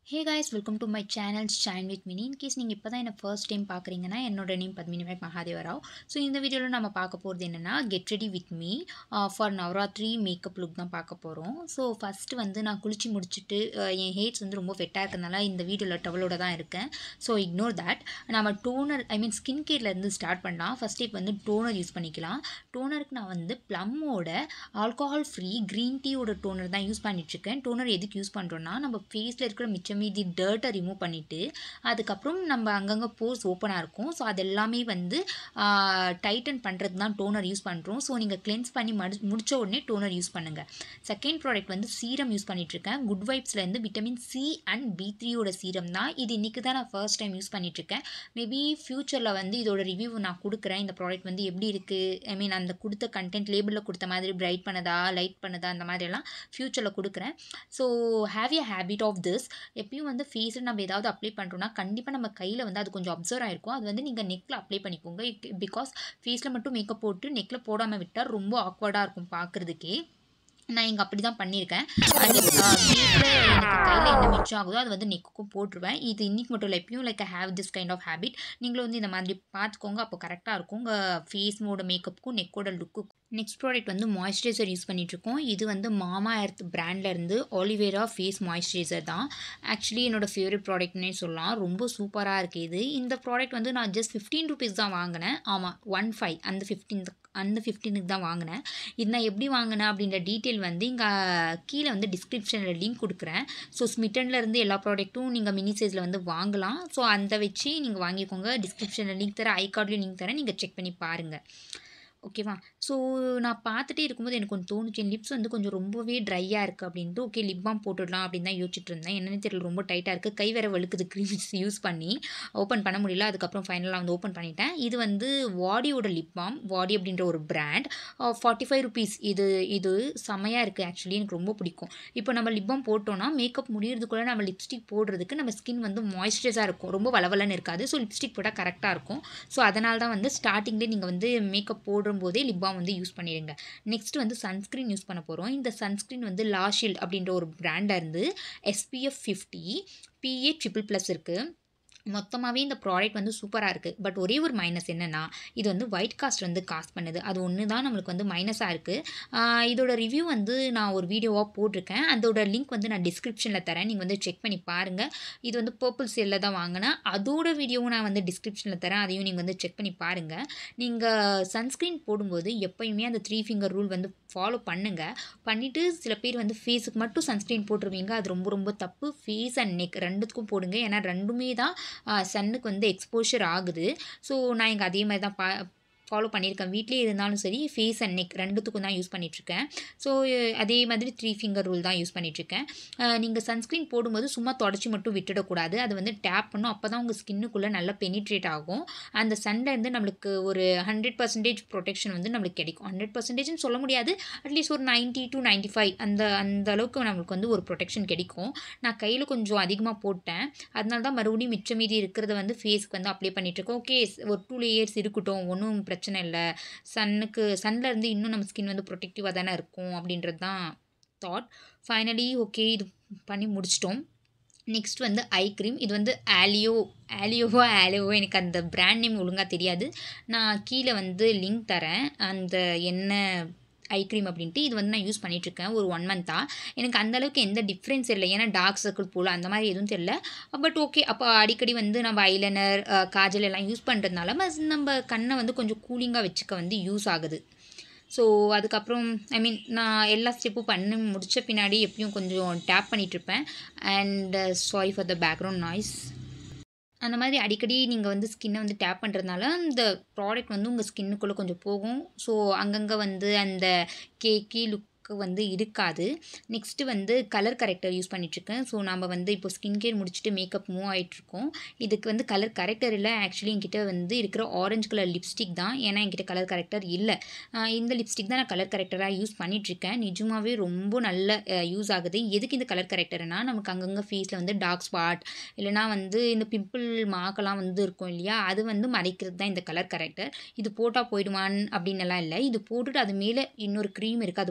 hey guys welcome to my channel shine with Mini in case நீங்கள் இப்போ தான் என்ன ஃபர்ஸ்ட் டைம் பார்க்குறீங்கன்னா என்னோட நேம் பத்மினி மேக் மகாதேவ ராவ் ஸோ இந்த வீடியோவில் நம்ம பார்க்க போகிறது என்னென்னா get ready with me for Navaratri makeup look தான் பார்க்க போகிறோம் ஸோ ஃபஸ்ட்டு வந்து நான் குளிச்சு முடிச்சுட்டு uh, என் ஹேட்ஸ் வந்து ரொம்ப வெட்டாக இருக்கிறதுனால இந்த வீடியோவில் டவலோட தான் இருக்கேன் ஸோ இக்னோர் தட் நம்ம டோனர் ஐ மீன் ஸ்கின் கேர்லேருந்து ஸ்டார்ட் பண்ணலாம் ஃபஸ்ட் இப்போ வந்து டோனர் யூஸ் பண்ணிக்கலாம் டோனருக்கு நான் வந்து ப்ளம்மோட ஆல்கஹால் ஃப்ரீ க்ரீன் டீயோட டோனர் தான் யூஸ் பண்ணிட்டுருக்கேன் டோனர் எதுக்கு யூஸ் பண்ணுறோன்னா நம்ம ஃபேஸில் இருக்கிற மிச்சம் மீதி டர்ட்டை ரிமூவ் பண்ணிவிட்டு அதுக்கப்புறம் நம்ம அங்கங்கே போர்ஸ் ஓப்பனாக இருக்கும் ஸோ அது எல்லாமே வந்து டைட்டன் பண்ணுறது தான் டோனர் யூஸ் பண்ணுறோம் ஸோ நீங்கள் கிளென்ஸ் பண்ணி மடி முடிச்ச உடனே டோனர் யூஸ் பண்ணுங்கள் செகண்ட் ப்ராடக்ட் வந்து சீரம் யூஸ் பண்ணிகிட்ருக்கேன் குட் வைப்ஸ்லேருந்து விட்டமின் சி அண்ட் பி த்ரீயோட சீரம் தான் இது இன்றைக்கி தான் நான் ஃபர்ஸ்ட் டைம் யூஸ் பண்ணிகிட்ருக்கேன் மேபி ஃப்யூச்சரில் வந்து இதோட ரிவ்யூ நான் கொடுக்குறேன் இந்த ப்ராடக்ட் வந்து எப்படி இருக்குது ஐ மீன் அந்த கொடுத்த கண்டென்ட் லேபிளில் கொடுத்த மாதிரி பிரைட் பண்ணதா லைட் பண்ணதா அந்த மாதிரியெல்லாம் ஃப்யூச்சரில் கொடுக்குறேன் so have a habit of this எப்பயும் வந்து ஃபேஸில் நம்ம ஏதாவது அப்ளை பண்ணுறோம்னா கண்டிப்பாக நம்ம கையில் வந்து அது கொஞ்சம் அப்சர்வ் ஆயிருக்கும் அது வந்து நீங்கள் நெக்கில் அப்ளை பண்ணிக்கோங்க பிகாஸ் ஃபேஸில் மட்டும் மேக்கப் போட்டு நெக்கில் போடாமல் விட்டால் ரொம்ப ஆக்வர்டாக இருக்கும் பார்க்குறதுக்கே நான் இங்கே அப்படி தான் பண்ணியிருக்கேன் ஃபேஸில் எனக்கு கையில் என்ன மிச்சம் ஆகுதோ அது வந்து நெக்குக்கும் போட்டுருவேன் இது இன்றைக்கி மட்டும் இல்லை எப்பயும் like have this kind of habit நீங்களும் வந்து இந்த மாதிரி பார்த்துக்கோங்க அப்போ கரெக்டாக இருக்கும் உங்கள் ஃபேஸோட மேக்கப்புக்கும் நெக்கோட லுக்குக்கும் நெக்ஸ்ட் ப்ராடக்ட் வந்து மாய்ஸ்சரைசர் யூஸ் பண்ணிகிட்ருக்கோம் இது வந்து மாமா எர்த் பிராண்ட்லேருந்து ஆலிவேரா ஃபேஸ் மாய்ஸ்சரைசர் தான் ஆக்சுவலி என்னோடய ஃபேவரட் ப்ராடக்ட்னே சொல்லலாம் ரொம்ப சூப்பராக இருக்குது இது இந்த ப்ராடக்ட் வந்து நான் ஜஸ்ட் ஃபிஃப்டீன் ருபீஸ் தான் வாங்கினேன் ஆமாம் ஒன் ஃபைவ் அந்த ஃபிஃப்டீன் அந்த ஃபிஃப்டீனுக்கு தான் வாங்கினேன் இது நான் எப்படி வாங்கினேன் அப்படின்ற டீட்டெயில் வந்து இங்கே கீழே வந்து டிஸ்கிரிப்ஷனில் லிங்க் கொடுக்குறேன் ஸோ ஸ்மிட்டன்லேருந்து எல்லா ப்ராடக்ட்டும் நீங்கள் மினி சைஸில் வந்து வாங்கலாம் ஸோ அந்த வச்சு நீங்கள் வாங்கிக்கோங்க டிஸ்கிரிப்ஷனில் லிங்க் தரேன் ஐ கார்ட்லேயும் லிங்க் தரேன் நீங்கள் செக் பண்ணி பாருங்கள் ஓகேவா ஸோ நான் பார்த்துட்டே இருக்கும்போது எனக்கு கொஞ்சம் தோணுச்சு என் லிப்ஸ் வந்து கொஞ்சம் ரொம்பவே ட்ரையாக இருக்குது அப்படின்ட்டு ஓகே லிப் பாம் போட்டுடலாம் அப்படின்னு தான் யோசிச்சுட்டு இருந்தேன் என்னென்னு தெரியல ரொம்ப டைட்டாக இருக்குது கை வேற வழுக்குது க்ரீம்ஸ் யூஸ் பண்ணி ஓப்பன் பண்ண முடியல அதுக்கப்புறம் ஃபைனலாக வந்து ஓப்பன் பண்ணிட்டேன் இது வந்து வாடியோட லிப் பாம் வாடி அப்படின்ற ஒரு பிராண்ட் ஃபார்ட்டி ஃபைவ் ருபீஸ் இது இது செமையாக இருக்குது ஆக்சுவலி எனக்கு ரொம்ப பிடிக்கும் இப்போ நம்ம லிப் பாம் போட்டோன்னா மேக்கப் முடியறதுக்குள்ளே நம்ம லிப்ஸ்டிக் போடுறதுக்கு நம்ம ஸ்கின் வந்து மாய்ஸ்சரைஸாக இருக்கும் ரொம்ப வளவலன்னு இருக்காது ஸோ லிப்ஸ்டிக் போட்டால் கரெக்டாக இருக்கும் ஸோ அதனால தான் வந்து ஸ்டார்டிங்லேயே நீங்கள் வந்து மேக்கப் போடுற போதே லிப் பாம் வந்து யூஸ் பண்ணிடுங்க நெக்ஸ்ட் வந்து சன்ஸ்க்ரீன் யூஸ் பண்ண போகிறோம் இந்த சன்ஸ்க்ரீன் வந்து லாஷில்ட் அப்படின்ற ஒரு பிராண்டாக இருந்து SPF fifty PA triple plus இருக்குது மொத்தமாகவே இந்த ப்ராடக்ட் வந்து சூப்பராக இருக்குது பட் ஒரே ஒரு மைனஸ் என்னென்னா இது வந்து ஒயிட் காஸ்ட் வந்து காஸ்ட் பண்ணுது அது ஒன்று தான் நம்மளுக்கு வந்து மைனஸாக இருக்குது இதோட ரிவ்யூ வந்து நான் ஒரு வீடியோவாக போட்டிருக்கேன் அதோட லிங்க் வந்து நான் டிஸ்கிரிப்ஷனில் தரேன் நீங்கள் வந்து செக் பண்ணி பாருங்கள் இது வந்து பர்பிள் சேலில் தான் வாங்கினேன் அதோட வீடியோவும் நான் வந்து டிஸ்கிரிப்ஷனில் தரேன் அதையும் நீங்கள் வந்து செக் பண்ணி பாருங்கள் நீங்கள் சன்ஸ்க்ரீன் போடும்போது எப்போயுமே அந்த த்ரீ ஃபிங்கர் ரூல் வந்து ஃபாலோ பண்ணுங்கள் பண்ணிவிட்டு சில பேர் வந்து ஃபேஸுக்கு மட்டும் சன்ஸ்க்ரீன் போட்டுருவீங்க அது ரொம்ப ரொம்ப தப்பு ஃபேஸ் அண்ட் நெக் ரெண்டுத்துக்கும் போடுங்க ஏன்னா ரெண்டுமே தான் சன்னுக்கு வந்து எக்ஸ்போஷர் ஆகுது ஸோ நான் இங்கே அதே மாதிரி தான் பா ஃபாலோ பண்ணியிருக்கேன் வீட்லேயே இருந்தாலும் சரி ஃபேஸ் அண்ட் நெக் ரெண்டுத்துக்கும் தான் யூஸ் பண்ணிகிட்ருக்கேன் ஸோ அதே மாதிரி த்ரீ ஃபிங்கர் ரூல் தான் யூஸ் பண்ணிகிட்ருக்கேன் நீங்கள் சன்ஸ்க்ரீன் போடும்போது சும்மா தொடச்சி மட்டும் விட்டுடக்கூடாது அது வந்து டேப் பண்ணும் அப்போ தான் உங்கள் ஸ்கின்னுக்குள்ளே நல்லா பெனிட்ரேட் ஆகும் அந்த சன்லேருந்து நம்மளுக்கு ஒரு ஹண்ட்ரட் பர்சன்டேஜ் ப்ரொடெக்ஷன் வந்து நம்மளுக்கு கிடைக்கும் ஹண்ட்ரட் பர்சன்டேஜ்னு சொல்ல முடியாது அட்லீஸ்ட் ஒரு நைன்ட்டி டு நைன்ட்டி ஃபைவ் அந்த அந்த அளவுக்கு நம்மளுக்கு வந்து ஒரு ப்ரொடெக்ஷன் கிடைக்கும் நான் கையில் கொஞ்சம் அதிகமாக போட்டேன் அதனால தான் மறுபடியும் மிச்சம் மீதி இருக்கிறத வந்து ஃபேஸ்க்கு வந்து அப்ளை பண்ணிகிட்ருக்கோம் ஓகே ஒரு டூ லேயர்ஸ் இருக்கட்டும் ஒன்றும் பிரச்சனை இல்லை சன்னுக்கு சன்னில் இருந்து இன்னும் நம்ம ஸ்கின் வந்து ப்ரொடெக்டிவாக தானே இருக்கும் அப்படின்றது தான் தாட் ஃபைனலி ஓகே இது பண்ணி முடிச்சிட்டோம் நெக்ஸ்ட் வந்து ஐ க்ரீம் இது வந்து ஆலியோ ஆலியோவோ ஆலியோவோ எனக்கு அந்த பிராண்ட் நேம் ஒழுங்காக தெரியாது நான் கீழே வந்து லிங்க் தரேன் அந்த என்ன ஐ க்ரீம் அப்படின்ட்டு இது வந்து நான் யூஸ் பண்ணிகிட்ருக்கேன் ஒரு ஒன் மந்த்தாக எனக்கு அந்தளவுக்கு எந்த டிஃப்ரென்ஸ் இல்லை ஏன்னா டார்க் சர்க்கிள் போல் அந்த மாதிரி எதுவும் தெரியல பட் ஓகே அப்போ அடிக்கடி வந்து நம்ம ஐலைனர் காஜல் எல்லாம் யூஸ் பண்ணுறதுனால நம்ம கண்ணை வந்து கொஞ்சம் கூலிங்காக வச்சுக்க வந்து யூஸ் ஆகுது ஸோ அதுக்கப்புறம் ஐ மீன் நான் எல்லா ஸ்டெப்பும் பண்ணி முடித்த பின்னாடி எப்பயும் கொஞ்சம் டேப் பண்ணிகிட்ருப்பேன் and sorry for the background noise அந்த மாதிரி அடிக்கடி நீங்கள் வந்து ஸ்கின்னை வந்து டேப் பண்ணுறதுனால அந்த ப்ராடக்ட் வந்து உங்கள் ஸ்கின்னுக்குள்ளே கொஞ்சம் போகும் ஸோ அங்கங்கே வந்து அந்த கேக்கி லுக் வந்து இருக்காது நெக்ஸ்ட்டு வந்து கலர் கரெக்டர் யூஸ் பண்ணிகிட்ருக்கேன் ஸோ நம்ம வந்து இப்போ ஸ்கின் கேர் முடிச்சுட்டு மேக்கப் மூவ் ஆகிட்ருக்கோம் இதுக்கு வந்து கலர் கரெக்டர் இல்லை ஆக்சுவலி என்கிட்ட வந்து இருக்கிற ஆரஞ்சு கலர் லிப்ஸ்டிக் தான் ஏன்னா என்கிட்ட கலர் கரெக்டர் இல்லை இந்த லிப்ஸ்டிக் தான் நான் கலர் கரெக்டராக யூஸ் பண்ணிகிட்ருக்கேன் நிஜமாகவே ரொம்ப நல்ல யூஸ் ஆகுது எதுக்கு இந்த கலர் கரெக்டர்னா நமக்கு அங்கங்கே ஃபேஸில் வந்து டார்க் ஸ்பாட் இல்லைனா வந்து இந்த பிம்பிள் மார்க்கெல்லாம் வந்து இருக்கும் இல்லையா அது வந்து மறைக்கிறது தான் இந்த கலர் கரெக்டர் இது போட்டால் போயிடுவான் அப்படின்னு எல்லாம் இல்லை இது போட்டுட்டு அது மேலே இன்னொரு க்ரீம் இருக்குது அது போட்டால் வந்து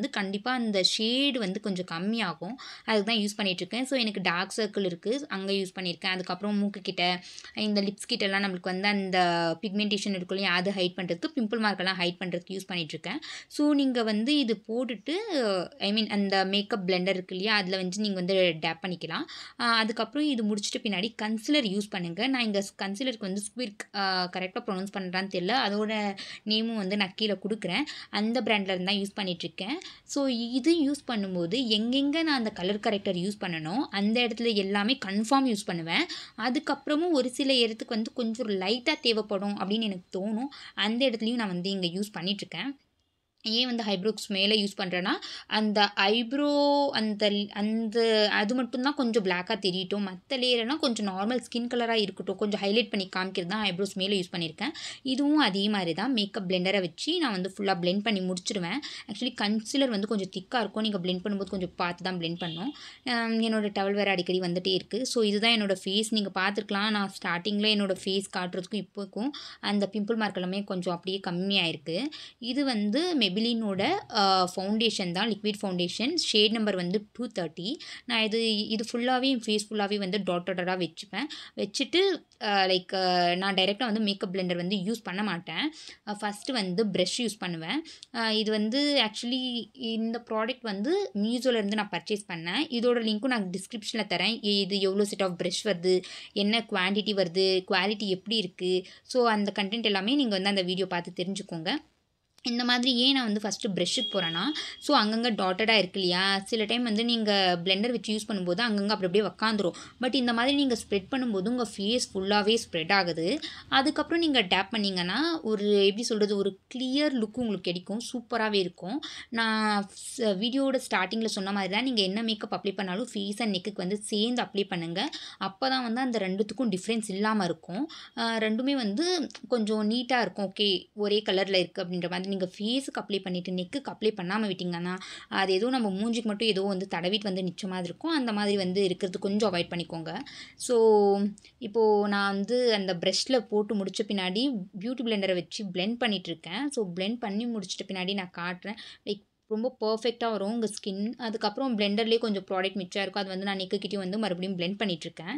வந்து கண்டிப்பாக அந்த ஷேடு வந்து கொஞ்சம் கம்மியாகும் அதுக்கு தான் யூஸ் பண்ணிகிட்ருக்கேன் ஸோ எனக்கு டார்க் சர்க்கிள் இருக்குது அங்கே யூஸ் பண்ணியிருக்கேன் அதுக்கப்புறம் மூக்கு கிட்ட இந்த லிப்ஸ் கிட்டலாம் நம்மளுக்கு வந்து அந்த பிக்மெண்டேஷன் இருக்கும் இல்லையா அதை ஹைட் பண்ணுறதுக்கு பிம்பிள் மார்க்கெல்லாம் ஹைட் பண்ணுறதுக்கு யூஸ் பண்ணிகிட்ருக்கேன் ஸோ நீங்கள் வந்து இது போட்டுட்டு ஐ மீன் அந்த மேக்கப் பிளெண்டர் இருக்கு இல்லையா அதில் வந்து நீங்கள் வந்து டேப் பண்ணிக்கலாம் ஆஹ் அதுக்கப்புறம் இது முடிச்சிட்ட பின்னாடி கன்சிலர் யூஸ் பண்ணுங்கள் நான் இங்கே கன்சிலருக்கு வந்து ஸ்குவிர்க் கரெக்டாக ப்ரொனவுன்ஸ் பண்ணுறான்னு தெரியல அதோட நேமும் வந்து நான் கீழே கொடுக்குறேன் அந்த பிராண்டில் இருந்து தான் யூஸ் பண்ணிகிட்ருக்கேன் ஸோ இது யூஸ் பண்ணும்போது எங்கெங்கே நான் அந்த கலர் கரெக்டர் யூஸ் பண்ணணும் அந்த இடத்துல எல்லாமே கன்ஃபார்ம் யூஸ் பண்ணுவேன் அதுக்கப்புறமும் ஒரு சில இடத்துக்கு வந்து கொஞ்சம் லைட்டாக தேவைப்படும் அப்படின்னு எனக்கு தோணும் அந்த இடத்துலையும் நான் வந்து இங்கே யூஸ் பண்ணிகிட்ருக்கேன் ஏன் வந்து ஐப்ரோக்ஸ் மேலே யூஸ் பண்ணுறேன்னா அந்த ஐப்ரோ அந்த அந்த அது மட்டும்தான் கொஞ்சம் பிளாக்காக தெரியட்டும் மற்ற லேயர்லாம் கொஞ்சம் நார்மல் ஸ்கின் கலராக இருக்கட்டும் கொஞ்சம் ஹைலைட் பண்ணி காமிக்கிறது தான் ஐப்ரோஸ் மேலே யூஸ் பண்ணியிருக்கேன் இதுவும் அதே மாதிரி தான் மேக்கப் பிளெண்டரை வச்சு நான் வந்து ஃபுல்லாக பிளெண்ட் பண்ணி முடிச்சிடுவேன் ஆக்சுவலி கன்சிலர் வந்து கொஞ்சம் திக்காக இருக்கும் நீங்கள் பிளெண்ட் பண்ணும்போது கொஞ்சம் பார்த்து தான் பிளெண்ட் பண்ணணும் ஆம், என்னோட டவல் வேறு அடிக்கடி வந்துட்டே இருக்குது ஸோ இதுதான் என்னோட ஃபேஸ் நீங்கள் பார்த்துருக்கலாம் நான் ஸ்டார்டிங்கில் என்னோட ஃபேஸ் காட்டுறதுக்கும் இப்போக்கும் அந்த பிம்பிள் மார்க் எல்லாமே கொஞ்சம் அப்படியே கம்மியாயிருக்கு இது வந்து மெபிலினோட ஃபவுண்டேஷன் தான் லிக்விட் ஃபவுண்டேஷன் ஷேட் நம்பர் வந்து டூ தேர்ட்டி நான் இது இது ஃபுல்லாகவே என் ஃபேஸ் ஃபுல்லாகவே வந்து டாட் டாட்டடாக வச்சுப்பேன் வச்சுட்டு லைக் நான் டைரெக்டாக வந்து மேக்கப் பிளெண்டர் வந்து யூஸ் பண்ண மாட்டேன் ஃபஸ்ட்டு வந்து ப்ரஷ் யூஸ் பண்ணுவேன் அஹ் இது வந்து ஆக்சுவலி இந்த ப்ராடக்ட் வந்து மீஷோலேருந்து நான் பர்ச்சேஸ் பண்ணேன் இதோட லிங்க்கும் நான் டிஸ்கிரிப்ஷனில் தரேன் இ- இது எவ்வளோ செட் ஆஃப் ப்ரஷ் வருது என்ன குவான்டிட்டி வருது குவாலிட்டி எப்படி இருக்குது ஸோ அந்த கண்டென்ட் எல்லாமே நீங்கள் வந்து அந்த வீடியோ பார்த்து தெரிஞ்சுக்கோங்க இந்த மாதிரி ஏன் நான் வந்து ஃபஸ்ட்டு ப்ரெஷ்ஷுக்கு போகிறேன்னா ஸோ அங்கங்கே டாட்டடாக இருக்கு இல்லையா சில டைம் வந்து நீங்கள் பிளெண்டர் வச்சு யூஸ் பண்ணும்போது அங்கங்கே அப்படி அப்படியே உக்காந்துரும் பட் இந்த மாதிரி நீங்கள் ஸ்ப்ரெட் பண்ணும்போது உங்கள் ஃபேஸ் ஃபுல்லாகவே ஸ்ப்ரெட் ஆகுது அதுக்கப்புறம் நீங்கள் டேப் பண்ணிங்கன்னா ஒரு எப்படி சொல்கிறது ஒரு கிளியர் லுக் உங்களுக்கு கிடைக்கும் சூப்பராகவே இருக்கும் நான் வீடியோவோட ஸ்டார்டிங்கில் சொன்ன மாதிரி தான் நீங்கள் என்ன மேக்கப் அப்ளை பண்ணாலும் ஃபேஸ் அண்ட் நெக்குக்கு வந்து சேர்ந்து அப்ளை பண்ணுங்கள் அப்போ தான் வந்து அந்த ரெண்டுத்துக்கும் டிஃப்ரென்ஸ் இல்லாமல் இருக்கும் ஆஹ் ரெண்டுமே வந்து கொஞ்சம் நீட்டாக இருக்கும் ஓகே ஒரே கலரில் இருக்குது அப்படின்ற மாதிரி நீங்கள் ஃபேஸுக்கு அப்ளை பண்ணிவிட்டு நெக்குக்கு அப்ளை பண்ணாமல் விட்டிங்கன்னா அது ஏதோ நம்ம மூஞ்சிக்கு மட்டும் ஏதோ வந்து தடவிட்டு வந்து நிச்ச மாதிரி இருக்கும் அந்த மாதிரி வந்து இருக்கிறது கொஞ்சம் அவாய்ட் பண்ணிக்கோங்க ஸோ இப்போது நான் வந்து அந்த ப்ரெஷ்ஷில் போட்டு முடிச்ச பின்னாடி பியூட்டி பிளெண்டரை வச்சு blend பண்ணிட்டு இருக்கேன் ஸோ blend பண்ணி முடிச்சிட்ட பின்னாடி நான் காட்டுறேன் லைக் ரொம்ப பர்ஃபெக்டாக வரும் உங்கள் ஸ்கின் அதுக்கப்புறம் பிளெண்டர்லேயே கொஞ்சம் ப்ராடக்ட் மிச்சம் இருக்கும் அது வந்து நான் நெக்குக்கிட்டேயும் வந்து மறுபடியும் blend பண்ணிட்டு இருக்கேன்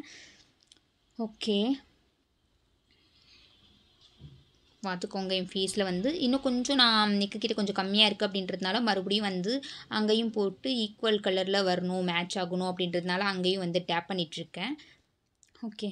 ஓகே பார்த்துக்கோங்க என் ஃபேஸில் வந்து இன்னும் கொஞ்சம் நான் நெக்கு கிட்ட கொஞ்சம் கம்மியாக இருக்குது அப்படின்றதுனால மறுபடியும் வந்து அங்கேயும் போட்டு ஈக்குவல் கலரில் வரணும் மேட்ச் ஆகணும் அப்படின்றதுனால அங்கேயும் வந்து டேப் பண்ணிகிட்ருக்கேன் ஓகே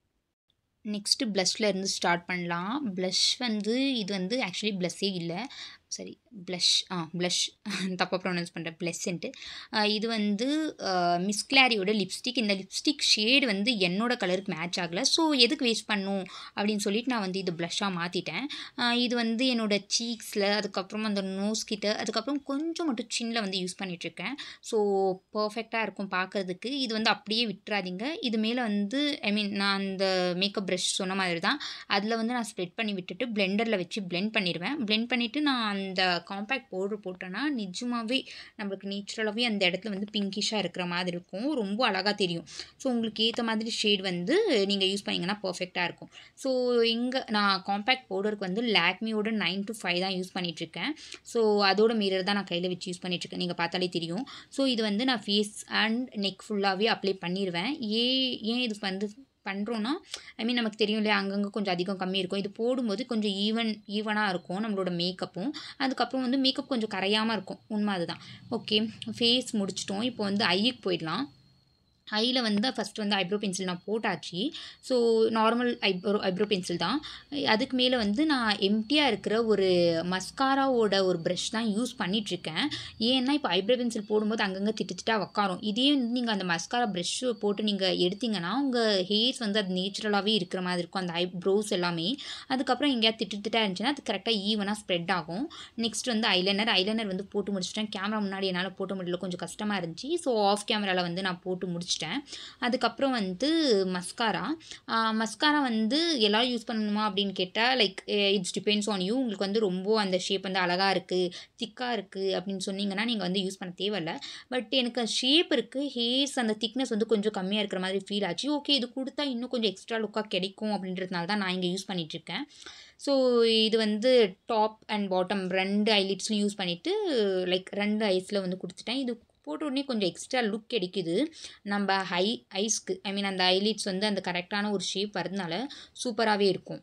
நெக்ஸ்ட்டு ப்ளஷ்ல இருந்து ஸ்டார்ட் பண்ணலாம் ப்ளஷ் வந்து இது வந்து ஆக்சுவலி ப்ளஸ்ஸே இல்லை சரி ப்ளஷ் ஆ ப்ளஷ் தப்பாக ப்ரொனவுன்ஸ் பண்ணுறேன் ப்ளஸ்ன்ட்டு இது வந்து மிஸ் கிளாரியோட லிப்ஸ்டிக் இந்த லிப்ஸ்டிக் ஷேடு வந்து என்னோட கலருக்கு மேட்ச் ஆகலை ஸோ எதுக்கு வேஸ்ட் பண்ணும் அப்படின்னு சொல்லிட்டு நான் வந்து இது ப்ளஷ்ஷாக மாற்றிட்டேன் இது வந்து என்னோட சீக்ஸில் அதுக்கப்புறம் அந்த நோஸ் கிட்ட அதுக்கப்புறம் கொஞ்சம் மட்டும் சின்னில் வந்து யூஸ் பண்ணிகிட்ருக்கேன் ஸோ பர்ஃபெக்டாக இருக்கும் பார்க்குறதுக்கு இது வந்து அப்படியே விட்டுறாதீங்க இது மேலே வந்து ஐ மீன் நான் அந்த மேக்கப் ப்ரஷ் சொன்ன மாதிரி தான் அதில் வந்து நான் ஸ்ப்ரெட் பண்ணி விட்டுட்டு பிளெண்டரில் வச்சு blend பண்ணிடுவேன் blend பண்ணிவிட்டு நான் அந்த காம்பேக்ட் பவுடர் போட்டேன்னா நிஜமாகவே நம்மளுக்கு நேச்சுரலாகவே அந்த இடத்துல வந்து பிங்கிஷாக இருக்கிற மாதிரி இருக்கும் ரொம்ப அழகாக தெரியும் ஸோ உங்களுக்கு ஏற்ற மாதிரி ஷேட் வந்து நீங்கள் யூஸ் பண்ணிங்கன்னா பர்ஃபெக்டாக இருக்கும் ஸோ இங்கே நான் காம்பேக்ட் பவுடருக்கு வந்து லாக்மியோட நைன் to ஃபைவ் தான் யூஸ் பண்ணிகிட்ருக்கேன் ஸோ அதோட மிரர் தான் நான் கையில் வச்சு யூஸ் பண்ணிகிட்ருக்கேன் நீங்கள் பார்த்தாலே தெரியும் ஸோ இது வந்து நான் ஃபேஸ் அண்ட் நெக் ஃபுல்லாகவே அப்ளை பண்ணிடுவேன் ஏ ஏன் இது வந்து பண்ணுறோன்னா ஐ மீன் நமக்கு தெரியும் இல்லையா அங்கங்கே கொஞ்சம் அதிகம் கம்மி இருக்கும் இது போடும்போது கொஞ்சம் ஈவன் ஈவனாக இருக்கும் நம்மளோட மேக்கப்பும் அதுக்கப்புறம் வந்து மேக்கப் கொஞ்சம் கரையாமல் இருக்கும் உண்மை அதுதான் ஓகே ஃபேஸ் முடிச்சிட்டோம் இப்போ வந்து ஐக்கு போயிடலாம் ஐயில் வந்து ஃபஸ்ட்டு வந்து ஐப்ரோ பென்சில் நான் போட்டாச்சு so normal eyebrow eyebrow pencil தான் அதுக்கு மேலே வந்து நான் எம்டியாக இருக்கிற ஒரு மஸ்காராவோட ஒரு ப்ரஷ் தான் யூஸ் பண்ணிகிட்ருக்கேன் ஏன்னா இப்போ ஐப்ரோ பென்சில் போடும்போது அங்கங்கே திட்டு திட்டா உக்காரும் இதே வந்து நீங்கள் அந்த மஸ்காரா ப்ரஷ் போட்டு நீங்கள் எடுத்தீங்கன்னா உங்கள் ஹேர்ஸ் வந்து அது நேச்சுரலாகவே இருக்கிற மாதிரி இருக்கும் அந்த ஐப்ரோஸ் எல்லாமே அதுக்கப்புறம் எங்கேயாவது திட்டு திட்டா இருந்துச்சுன்னா அது கரெக்டாக ஈவனாக ஸ்ப்ரெட் ஆகும் நெக்ஸ்ட் வந்து ஐலைனர் ஐலைனர் வந்து போட்டு முடிச்சிட்டேன் கேமரா முன்னாடி என்னால் போட்டு முடியல கொஞ்சம் கஷ்டமாக இருந்துச்சு ஸோ ஆஃப் கேமராவில் வந்து நான் போட்டு முடிச்சிட்டேன் அதுக்கப்புறம் வந்து மஸ்காரா மஸ்காரா வந்து எல்லாம் யூஸ் பண்ணணுமா அப்படின்னு கேட்டால் like it's depends on you உங்களுக்கு வந்து ரொம்ப அந்த ஷேப் வந்து அழகாக இருக்குது திக்காக இருக்குது அப்படின்னு சொன்னீங்கன்னா நீங்கள் வந்து யூஸ் பண்ண தேவையில்ல பட் எனக்கு ஷேப் இருக்குது ஹேர்ஸ் அந்த திக்னஸ் வந்து கொஞ்சம் கம்மியாக இருக்கிற மாதிரி ஃபீல் ஆச்சு ஓகே இது கொடுத்தா இன்னும் கொஞ்சம் எக்ஸ்ட்ரா லுக்காக கிடைக்கும் அப்படின்றதுனால தான் நான் இங்கே யூஸ் பண்ணிகிட்ருக்கேன் ஸோ இது வந்து டாப் அண்ட் பாட்டம் ரெண்டு ஐலிட்ஸ்லையும் யூஸ் பண்ணிவிட்டு லைக் ரெண்டு ஐஸில் வந்து கொடுத்துட்டேன் இது போட்ட உடனே கொஞ்சம் எக்ஸ்ட்ரா லுக் கிடைக்குது நம்ம ஹை ஐஸ்க்கு ஐ மீன் அந்த ஐலிட்ஸ் வந்து அந்த கரெக்டான ஒரு ஷேப் வரதுனால சூப்பராகவே இருக்கும்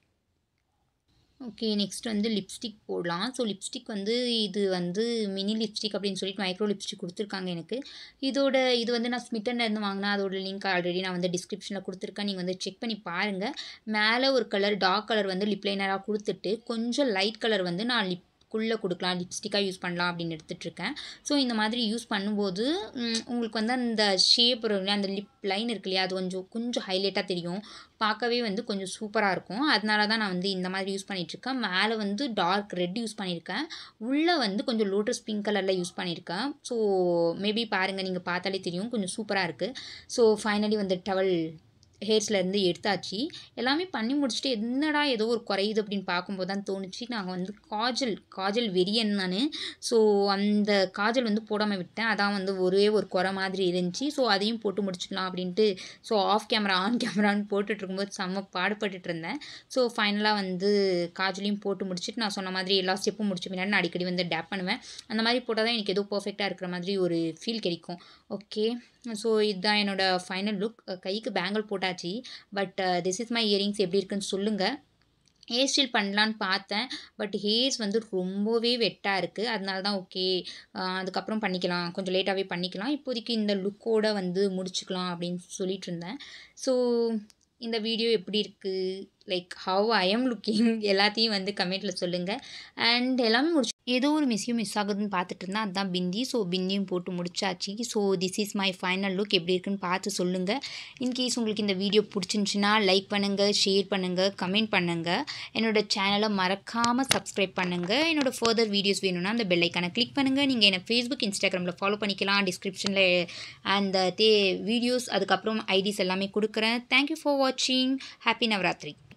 ஓகே நெக்ஸ்ட் வந்து லிப்ஸ்டிக் போடலாம் ஸோ லிப்ஸ்டிக் வந்து இது வந்து மினி லிப்ஸ்டிக் அப்படின்னு சொல்லிட்டு மைக்ரோ லிப்ஸ்டிக் கொடுத்துருக்காங்க எனக்கு இதோட இது வந்து நான் ஸ்மிட்டன்லேருந்து வாங்கினேன் அதோட லிங்க் ஆல்ரெடி நான் வந்து டிஸ்கிரிப்ஷனில் கொடுத்துருக்கேன் நீங்கள் வந்து செக் பண்ணி பாருங்கள் மேலே ஒரு கலர் டார்க் கலர் வந்து லிப் லைனராக கொடுத்துட்டு கொஞ்சம் லைட் கலர் வந்து நான் லிப் குள்ளே கொடுக்கலாம் லிப்ஸ்டிக்காக யூஸ் பண்ணலாம் அப்படின்னு எடுத்துகிட்ருக்கேன் ஸோ இந்த மாதிரி யூஸ் பண்ணும்போது உங்களுக்கு வந்து அந்த ஷேப் அந்த லிப் லைன் இருக்கு இல்லையா அது கொஞ்சம் கொஞ்சம் ஹைலைட்டாக தெரியும் பார்க்கவே வந்து கொஞ்சம் சூப்பராக இருக்கும் அதனால தான் நான் வந்து இந்த மாதிரி யூஸ் பண்ணிகிட்ருக்கேன் மேலே வந்து டார்க் ரெட் யூஸ் பண்ணியிருக்கேன் உள்ளே வந்து கொஞ்சம் லோட்டஸ் பிங்க் கலரில் யூஸ் பண்ணியிருக்கேன் ஸோ மேபி பாருங்கள் நீங்கள் பார்த்தாலே தெரியும் கொஞ்சம் சூப்பராக இருக்குது ஸோ ஃபைனலி வந்து டவல் ஹேர்ஸ்லேருந்து எடுத்தாச்சு எல்லாமே பண்ணி முடிச்சுட்டு என்னடா ஏதோ ஒரு குறையுது அப்படின்னு பார்க்கும்போது தான் தோணுச்சு நாங்கள் வந்து காஜல் காஜல் வெறியன் நான் ஸோ அந்த காஜல் வந்து போடாமல் விட்டேன் அதான் வந்து ஒரே ஒரு குறை மாதிரி இருந்துச்சு ஸோ அதையும் போட்டு முடிச்சுக்கலாம் அப்படின்ட்டு ஸோ ஆஃப் கேமரா ஆன் கேமரான்னு போட்டுட்டு இருக்கும்போது செம்ம பாடுபட்டுட்டு இருந்தேன் ஸோ ஃபைனலாக வந்து காஜலையும் போட்டு முடிச்சுட்டு நான் சொன்ன மாதிரி எல்லா ஸ்டெப்பும் முடிச்ச பின்னாடி நான் அடிக்கடி வந்து டேப் பண்ணுவேன் அந்த மாதிரி போட்டால் தான் எனக்கு ஏதோ பர்ஃபெக்டாக இருக்கிற மாதிரி ஒரு ஃபீல் கிடைக்கும் ஓகே ஸோ இதுதான் என்னோடய ஃபைனல் லுக் கைக்கு பேங்கிள் போட்டாச்சு but this is my earrings எப்படி இருக்குன்னு சொல்லுங்கள் ஹேர் ஸ்டைல் பண்ணலான்னு பார்த்தேன் பட் ஹேர்ஸ் வந்து ரொம்பவே வெட்டாக இருக்குது அதனால தான் ஓகே அதுக்கப்புறம் பண்ணிக்கலாம் கொஞ்சம் லேட்டாகவே பண்ணிக்கலாம் இப்போதைக்கு இந்த லுக்கோடு வந்து முடிச்சுக்கலாம் அப்படின்னு சொல்லிட்டு இருந்தேன் ஸோ இந்த வீடியோ எப்படி இருக்குது like how I am looking எல்லாத்தையும் வந்து கமெண்ட்டில் சொல்லுங்கள் அண்ட் எல்லாமே முடிச்சு ஏதோ ஒரு மிஸ்ஸையும் மிஸ் ஆகுதுன்னு பார்த்துட்டு இருந்தேன் அதுதான் பிந்தி ஸோ பிந்தியும் போட்டு முடிச்சாச்சு so this is my final look எப்படி இருக்குன்னு பார்த்து சொல்லுங்கள் இன்கேஸ் உங்களுக்கு இந்த வீடியோ பிடிச்சிருந்துச்சின்னா லைக் பண்ணுங்கள் ஷேர் பண்ணுங்கள் கமெண்ட் பண்ணுங்கள் என்னோட சேனலை மறக்காமல் சப்ஸ்கிரைப் பண்ணுங்கள் என்னோட ஃபர்தர் வீடியோஸ் வேணும்னா அந்த பெல்லைக்கான கிளிக் பண்ணுங்கள் நீங்கள் என்னை ஃபேஸ்புக் இன்ஸ்டாகிராமில் ஃபாலோ பண்ணிக்கலாம் டிஸ்கிரிப்ஷனில் அந்த தே வீடியோஸ் அதுக்கப்புறம் ஐடிஸ் எல்லாமே கொடுக்குறேன் தேங்க்யூ ஃபார் வாட்சிங் ஹாப்பி நவராத்திரி